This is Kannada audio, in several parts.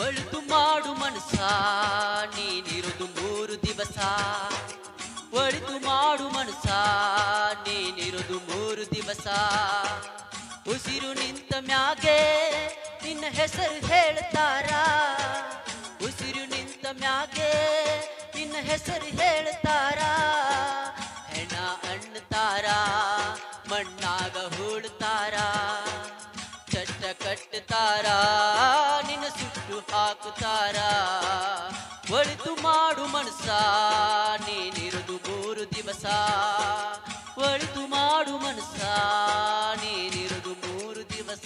ಒಳಿತು ಮಾಡು ಮನಸ ನೀನಿರುದು ಮೂರು ದಿವಸ ಒಳಿತು ಮಾಡು ಮನಸ ನೀನಿರುದು ಮೂರು ದಿವಸ ಉಸಿರು ನಿಂತ ಮ್ಯಾಗೆ ನಿನ್ನ ಹೆಸರು ಹೇಳ್ತಾರ ಉಸಿರು ನಿಂತ ಮ್ಯಾಗೆ ನಿನ್ನ ಹೆಸರು ಹೇಳ್ತಾರ ಹೆಣ ಅಣ್ಣತಾರ ಮಣ್ಣಾಗ ಹೂಳ್ತಾರ ಚಟ್ಟ ಕಟ್ಟುತ್ತಾರ ನಿನ್ನ ಸುಟ್ಟು ಹಾಕುತ್ತಾರ ಒಳಿತು ಮಾಡು ಮನಸ ನೀನಿರುದು ಮೂರು ದಿವಸ ಒಳಿತು ಮಾಡು ಮನಸ ನೀನಿರುದು ಮೂರು ದಿವಸ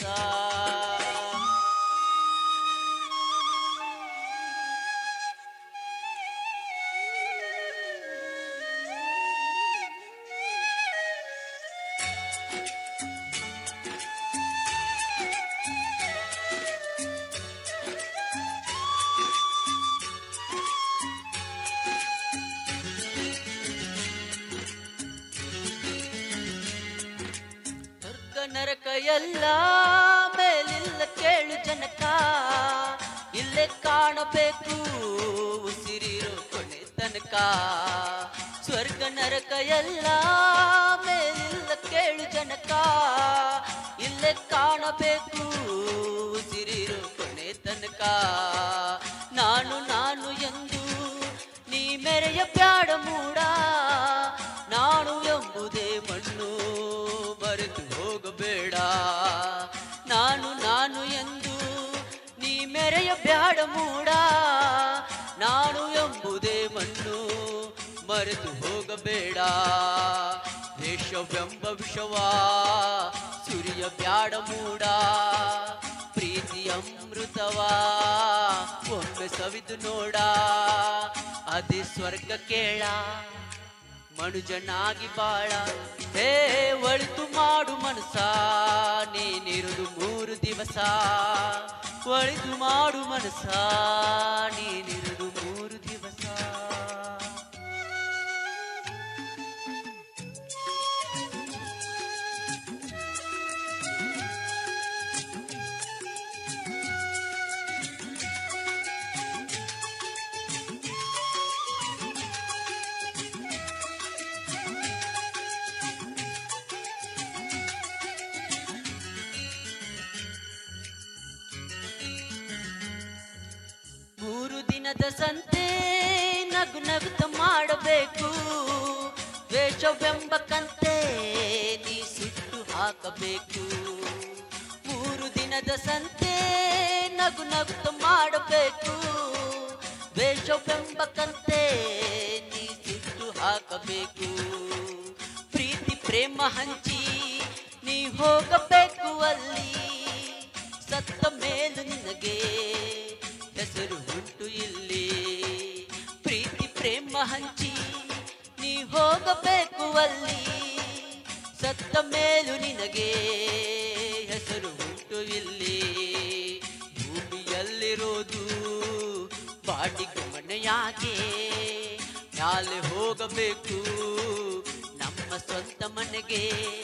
ಸ್ವರ್ಗ ನರಕ ಎಲ್ಲ ಮೇಲಿಲ್ಲ ಕೇಳು ಜನಕ ಇಲ್ಲೇ ಕಾಣಬೇಕು ಉಸಿರಿರೋ ಕೊನೆ ತನಕ ಸ್ವರ್ಗ ನರಕ ಎಲ್ಲ ಮೇಲಿಲ್ಲ ಕೇಳು ಜನಕ ಇಲ್ಲೇ ಕಾಣಬೇಕು ಉಸಿರಿರೋ ಕೊನೆ ತನಕ ನಾನು ನಾನು ಎಂದು ನೀ ಮೆರೆಯ ಬ್ಯಾಡ ಮೂಡ ನಾನು ಎಂಬುದೇ ಮಣ್ಣು ಮರೆತು ಹೋಗಬೇಡ ನಾನು ನಾನು ಎಂದು ನೀ ಮೆರೆಯ ಬ್ಯಾಡ ಮೂಡ ನಾನು ಎಂಬುದೇ ಮಣ್ಣು ಮರೆತು ಹೋಗಬೇಡ ವೇಷವೆಂಬ ವಿಷವಾ ಸುರಿಯ ಬ್ಯಾಡ ಮೂಡ ಪ್ರೀತಿ ಅಮೃತವಾ ಒಮ್ಮೆ ಸವಿದು ನೋಡ ಅದೇ ಸ್ವರ್ಗ ಕೇಳ ಮನುಜನಾಗಿ ಬಾಳ ಹೇ ಒಳಿತು ಮಾಡು ಮನಸ ನೀನಿರುದು ಮೂರು ದಿವಸ ಒಳಿತು ಮಾಡು ಮನಸ ನೀನಿರುದು ಮೂರು ದಿವಸ ಮೂರು ದಿನದ ಸಂತೆ ನಗು ನಗುತ್ತ ಮಾಡಬೇಕು ದ್ವೇಷವೆಂಬ ಕಂತೆ ನೀ ಸುಟ್ಟು ಹಾಕಬೇಕು ಮೂರು ದಿನದ ಸಂತೆ ನಗು ನಗುತ್ತ ಮಾಡಬೇಕು ದ್ವೇಷವೆಂಬ ಕಂತೆ ನೀ ಸುಟ್ಟು ಹಾಕಬೇಕು ಪ್ರೀತಿ ಪ್ರೇಮ ಹಂಚಿ ನೀ ಹೋಗಬೇಕು ಅಲ್ಲಿ ಸತ್ತ ಮೇಲು ನಿನಗೆ ಹೆಸರು ಉಂಟು ಇಲ್ಲಿ ಪ್ರೀತಿ ಪ್ರೇಮ ಹಂಚಿ ನೀ ಹೋಗಬೇಕು ಅಲ್ಲಿ ಸತ್ತ ಮೇಲು ನಿನಗೆ ಹೆಸರು ಉಂಟು ಇಲ್ಲಿ ಭೂಮಿಯಲ್ಲಿರೋದು ಬಾಡಿಗೆ ಮನೆಯಾಗೆ ಮ್ಯಾಲೆ ಹೋಗಬೇಕು ನಮ್ಮ ಸ್ವಂತ ಮನೆಗೆ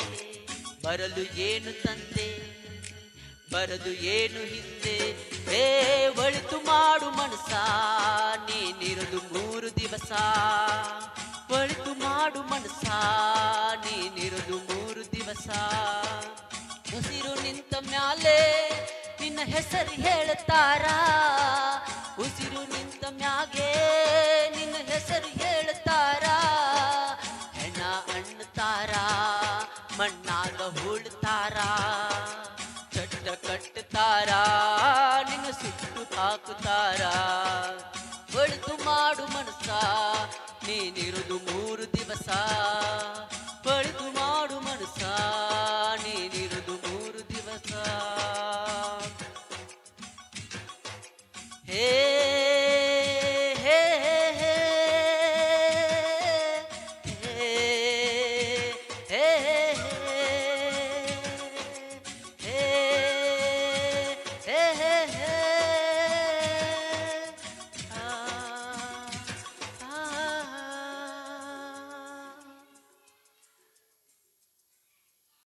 ಬರಲು ಏನು ತಂದೆ ಬರದು ಏನು ಹಿಂದೆ ಹೇ ಒಳಿತು ಮಾಡು ಮನಸ ನೀನಿರದು ಮೂರು ದಿವಸ ಒಳಿತು ಮಾಡು ಮನಸ ನೀನಿರದು ಮೂರು ದಿವಸ ಉಸಿರು ನಿಂತ ಮ್ಯಾಲೆ ನಿನ್ನ ಹೆಸರು ಹೇಳ್ತಾರ ಉಸಿರು ನಿಂತ ಮ್ಯಾಗೆ ನಿನ್ನ ಹೆಸರು ಹೇಳ್ತಾರ ಹೆಣ ಅಣ್ಣತಾರ ಮಣ್ಣಾಗ ಹೂಳ್ತಾರ ಚಟ್ಟ ಕಟ್ಟುತ್ತಾರ ನಿನ್ನ ಸುಟ್ಟು ಹಾಕುತ್ತಾರ ಒಳಿತು ಮಾಡು ಮನಸ ನೀನಿರುದು ಮೂರು ದಿವಸ ಒಳಿತು ಮಾಡು ಮನಸ